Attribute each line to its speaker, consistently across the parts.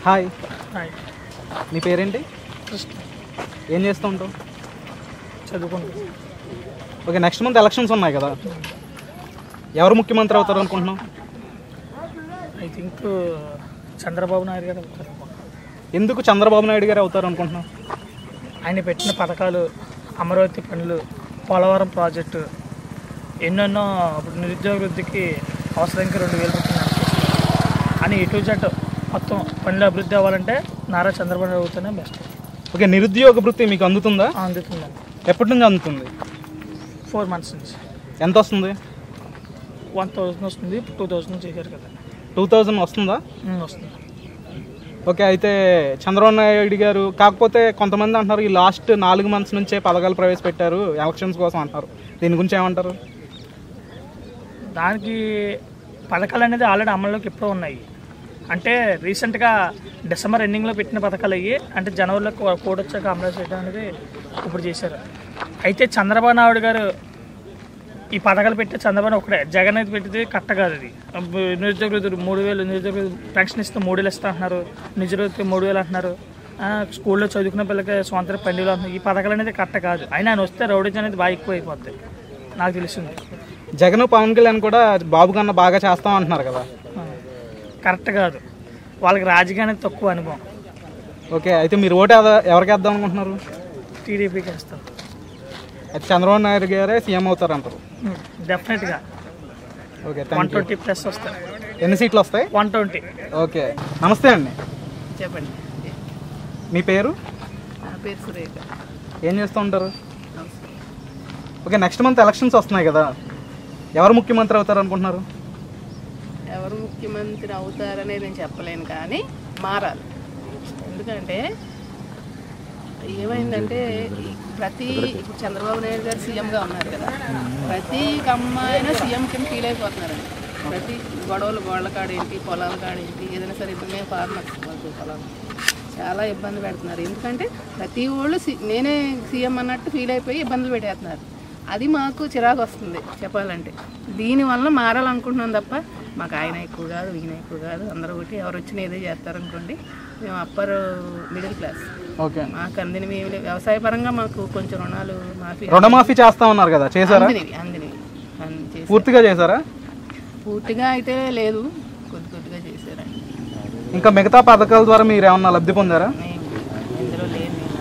Speaker 1: Hi
Speaker 2: hi
Speaker 1: నీ పేరేంటి
Speaker 2: కృష్ణ
Speaker 1: ఏం చేస్తూ ఉంటావు
Speaker 2: చదువుకుంటాను
Speaker 1: ఓకే నెక్స్ట్ మంత్ ఎలక్షన్స్ ఉన్నాయి కదా ఎవరు ముఖ్యమంత్రి అవుతారు అనుకుంటున్నావు
Speaker 2: ఐ థింక్ చంద్రబాబు నాయుడు గారు అవుతారు
Speaker 1: ఎందుకు చంద్రబాబు నాయుడు గారు అవుతారు అనుకుంటున్నావు
Speaker 2: ఆయన పెట్టిన పథకాలు అమరావతి పనులు పోలవరం ప్రాజెక్టు ఎన్నెన్నో ఇప్పుడు నిరుద్యోగ వృద్ధికి అవసరానికి రెండు వేల రూపాయలు అనిపిస్తుంది అని ఎటు జట్ మొత్తం పనులు అభివృద్ధి అవ్వాలంటే నారా చంద్రబాబు నాయుడు అవుతేనే బెస్ట్
Speaker 1: ఓకే నిరుద్యోగ వృత్తి మీకు అందుతుందా
Speaker 2: అందుతుందండి
Speaker 1: ఎప్పటి నుంచి అందుతుంది
Speaker 2: ఫోర్ మంత్స్ నుంచి
Speaker 1: ఎంత వస్తుంది
Speaker 2: వన్ థౌజండ్ వస్తుంది టూ థౌజండ్ చేశారు కదా
Speaker 1: టూ థౌజండ్ వస్తుందా
Speaker 2: ఉమ్, వస్తుంది
Speaker 1: ఓకే అయితే చంద్రబాబు నాయుడు గారు కాకపోతే కొంతమంది అంటున్నారు ఈ లాస్ట్ నాలుగు మంత్స్ నుంచే పథకాలు ప్రవేశపెట్టారు ఎలక్షన్స్ కోసం అంటారు దీని గురించి ఏమంటారు
Speaker 2: దానికి పథకాలు అనేది ఆల్రెడీ అమల్లోకి ఎప్పుడో ఉన్నాయి అంటే రీసెంట్గా డిసెంబర్ ఎండింగ్లో పెట్టిన పథకాలు అయ్యి అంటే జనవరిలో కో- కోడ్ వచ్చాక అమలు చేయడం అనేది ఇప్పుడు చేశారు అయితే చంద్రబాబు నాయుడు గారు ఈ పథకాలు పెట్టే చంద్రబాబు ఒకటే జగన్ అయితే పెట్టింది కట్ట కాదు అది అబ్బ- నిరుద్యోగ వృద్ధులు మూడు వేలు నిరుద్యోగ వృద్ధులు పెన్షన్ ఇస్తే మూడు వేలు ఇస్తా అంటున్నారు నిరుద్యోగ మూడు వేలు అంటున్నారు ఆ, స్కూల్లో చదువుకున్న పిల్లలకి స్వంత పండుగలు అంటున్నారు ఈ పథకాలు అనేది కట్ట కాదు అయినా ఆయన వస్తే రౌడేజ్ అనేది బాగా ఎక్కువ అయిపోద్ది నాకు తెలిసింది
Speaker 1: జగన్ పవన్ కళ్యాణ్ కూడా బాబు కన్నా బాగా చేస్తాం అంటున్నారు కదా
Speaker 2: కరెక్ట్ కాదు వాళ్ళకి రాజకీయానికి తక్కువ అనుభవం
Speaker 1: ఓకే అయితే మీరు ఓటు ఎద- ఎవరికి వేద్దాం అనుకుంటున్నారు
Speaker 2: టీడీపీకి వేస్తాం
Speaker 1: అయితే చంద్రబాబు నాయుడు గారే సీఎం అవుతారు అంటారు
Speaker 2: డెఫినెట్గా
Speaker 1: okay
Speaker 2: one
Speaker 1: thank you
Speaker 2: twenty plus వస్తాయి
Speaker 1: ఎన్ని సీట్లు వస్తాయి
Speaker 2: వన్ ట్వంటీ
Speaker 1: ఓకే నమస్తే అండి
Speaker 3: చెప్పండి
Speaker 1: మీ పేరు
Speaker 3: నా పేరు సురేఖ
Speaker 1: ఏం చేస్తూ ఉంటారు ఓకే నెక్స్ట్ మంత్ ఎలక్షన్స్ వస్తున్నాయి కదా ఎవరు ముఖ్యమంత్రి అవుతారు అనుకుంటున్నారు
Speaker 3: ఎవరు ముఖ్యమంత్రి అవుతారనేది నేను చెప్పలేను కానీ మారాలి ఎందుకంటే ఏమైందంటే ఈ ప్రతి ఇప్పుడు చంద్రబాబు నాయుడు గారు సీఎంగా ఉన్నారు కదా ప్రతి అమ్మాయిన సీఎం కింద ఫీల్ అయిపోతున్నారండి ప్రతి గొడవలు గోళ్ళ కాడేంటి పొలాల కాడేంటి ఏదైనా సరే ఇప్పుడు మేము ఫార్మర్స్ మాకు పొలాలు చాలా ఇబ్బంది పెడుతున్నారు ఎందుకంటే ప్రతి ఊళ్ళు సి- నేనే సీఎం అన్నట్టు ఫీల్ అయిపోయి ఇబ్బందులు పెట్టేస్తున్నారు అది మాకు చిరాకు వస్తుంది చెప్పాలంటే దీనివల్ల మారాలనుకుంటున్నాం తప్ప మాకు ఆయన ఎక్కువ కాదు ఈయన ఎక్కువ కాదు అందరూ ఒకటి ఎవరు వచ్చినా ఏదో చేస్తారనుకోండి మేము అప్పర్ మిడిల్ క్లాస్
Speaker 1: ఓకే
Speaker 3: మాకు అందినవి ఏమి లేవు వ్యవసాయ పరంగా మాకు కొంచెం రుణాలు మాఫీ
Speaker 1: రుణమాఫీ చేస్తా ఉన్నారు కదా చేశారా
Speaker 3: అందినవి అందినవి అన్ని చేసి
Speaker 1: పూర్తిగా చేశారా
Speaker 3: పూర్తిగా అయితే లేదు కొద్ది కొద్దిగా చేశారండి
Speaker 1: ఇంకా మిగతా పథకాల ద్వారా మీరు ఏమన్నా లబ్ధి పొందారా
Speaker 3: మేము ఇందులో లేదు నేను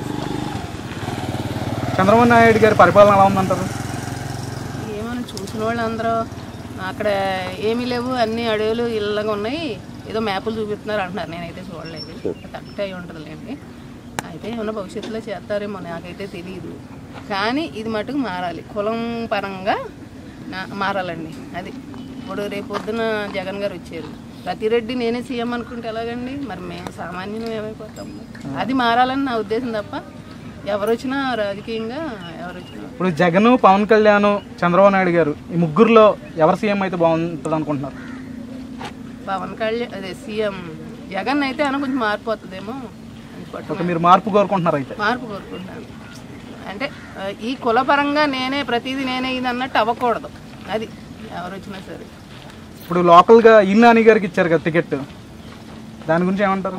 Speaker 3: అసలు.
Speaker 1: చంద్రబాబు నాయుడు గారి పరిపాలన ఎలా ఉందంటారు
Speaker 3: ఏమని చూసిన వాళ్ళు అందరూ అక్కడ ఏమీ లేవు అన్ని అడవులు ఇళ్ళగా ఉన్నాయి ఏదో మ్యాపులు చూపిస్తున్నారు అంటున్నారు నేనైతే చూడలేదు కరెక్ట్ అయి ఉంటుందిలేండి అయితే ఏమన్నా భవిష్యత్తులో చేస్తారేమో నాకైతే తెలియదు కానీ ఇది మటుకు మారాలి కులం పరంగా నా- మారాలండి అది ఇప్పుడు రేపు పొద్దున జగన్ గారు వచ్చారు ప్రతిరెడ్డి నేనే సీఎం అనుకుంటే ఎలాగండి మరి మేము సామాన్యం ఏమైపోతాము అది మారాలని నా ఉద్దేశం తప్ప ఎవరు వచ్చినా రాజకీయంగా ఎవరు వచ్చినా
Speaker 1: ఇప్పుడు జగన్ పవన్ కళ్యాణ్ చంద్రబాబు నాయుడు గారు ఈ ముగ్గురులో ఎవరు సీఎం అయితే బాగుంటుంది అనుకుంటున్నారు
Speaker 3: పవన్ కళ్యాణ్ అదే సీఎం జగన్ అయితే అన్న కొంచెం మారిపోతుందేమో అని పట్టు
Speaker 1: ఓకే మీరు మార్పు కోరుకుంటున్నారు అయితే
Speaker 3: మార్పు కోరుకుంటాను అంటే ఆ, ఈ కులపరంగా నేనే ప్రతిదీ నేనే ఇది అన్నట్టు అవ్వకూడదు అది ఎవరు వచ్చినా సరే
Speaker 1: ఇప్పుడు లోకల్గా ఇల్లాని గారికి ఇచ్చారు కదా టికెట్ దాని గురించి ఏమంటారు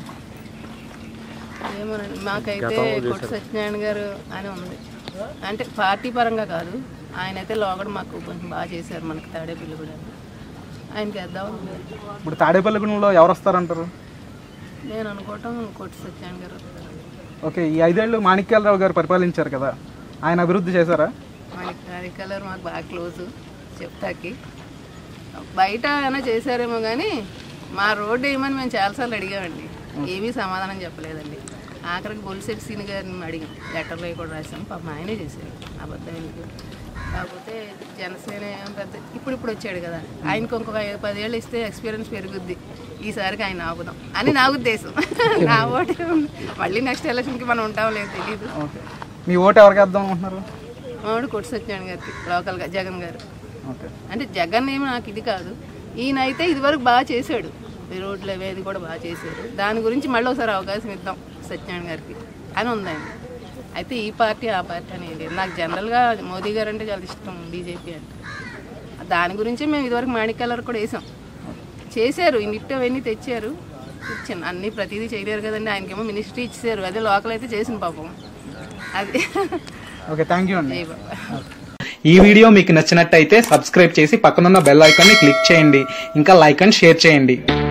Speaker 3: ఏమోనండి మాకైతే కొట్టు సత్యనారాయణ గారు అని ఉంది అంటే పార్టీ పరంగా కాదు ఆయన అయితే లోగడ మాకు కొంచెం బాగా చేశారు మనకి తాడేపల్లి కూడా ఆయనకి వేద్దాం ఉంది.
Speaker 1: ఇప్పుడు తాడేపల్లిగూడెంలో ఎవరు వస్తారంటారు
Speaker 3: నేను అనుకోవటం కొట్టు సత్యనారాయణ గారు వస్తారు.
Speaker 1: ఓకే ఈ ఐదేళ్ళు మాణిక్యాలరావు గారు పరిపాలించారు కదా ఆయన అభివృద్ధి చేశారా
Speaker 3: మనకి హరి కలర్ మాకు బాగా క్లోజ్ చెప్తాకి బయట ఏమైనా చేశారేమో కానీ మా రోడ్డు వేయమని మేము చాలాసార్లు అడిగామండి ఏమీ సమాధానం చెప్పలేదండి ఆఖరికి బొలిసెట్ సీని గారిని అడిగాం లెటర్లో కూడా రాసాం పాపం ఆయనే చేశారు అబద్ధం ఎందుకు కాకపోతే జనసేన ఏం పెద్ద ఇప్పుడు ఇప్పుడు వచ్చాడు కదా ఆయనకు ఇంకొక ఐదు పదేళ్ళు ఇస్తే ఎక్స్పీరియన్స్ పెరుగుద్ది ఈసారికి ఆయన ఆపుదాం అని నా ఉద్దేశం నా ఓటే ఉంది. మళ్ళీ నెక్స్ట్ ఎలక్షన్కి మనం ఉంటాం లేదు తెలియదు
Speaker 1: ఓకే మీ ఓటు ఎవరికి వేద్దాం అనుకుంటున్నారు
Speaker 3: మామిడి కొట్టు సత్యనారాయణ గారికి లోకల్గా జగన్ గారు
Speaker 1: ఓకే
Speaker 3: అంటే జగన్ ఏమి నాకు ఇది కాదు ఈయన అయితే ఇదివరకు బాగా చేశాడు ఈ రోడ్లు అవి అది కూడా బాగా చేశాడు దాని గురించి మళ్ళీ ఒకసారి అవకాశం ఇద్దాం సత్యనారాయణ గారికి అని ఉందండి అయితే ఈ పార్టీ ఆ పార్టీ అని ఏం లేదు నాకు జనరల్గా మోదీ గారు అంటే చాలా ఇష్టం బీజేపీ అంటే దాని గురించి మేము ఇదివరకు మాణిక్యాలర్ కూడా వేసాం చేశారు ఈ నిట్ అవన్నీ తెచ్చారు చిన్న అన్ని ప్రతిదీ చేయలేరు కదండి ఆయనకేమో మినిస్ట్రీ ఇచ్చారు అదే లోకల్ అయితే చేసిన పాపం అది
Speaker 1: ఓకే థ్యాంక్ యూ అండి
Speaker 3: జై బాబా
Speaker 1: ఈ వీడియో మీకు నచ్చినట్టయితే సబ్స్క్రైబ్ చేసి పక్కనున్న బెల్ ఐకాన్ని క్లిక్ చేయండి ఇంకా లైక్ అండ్ షేర్ చేయండి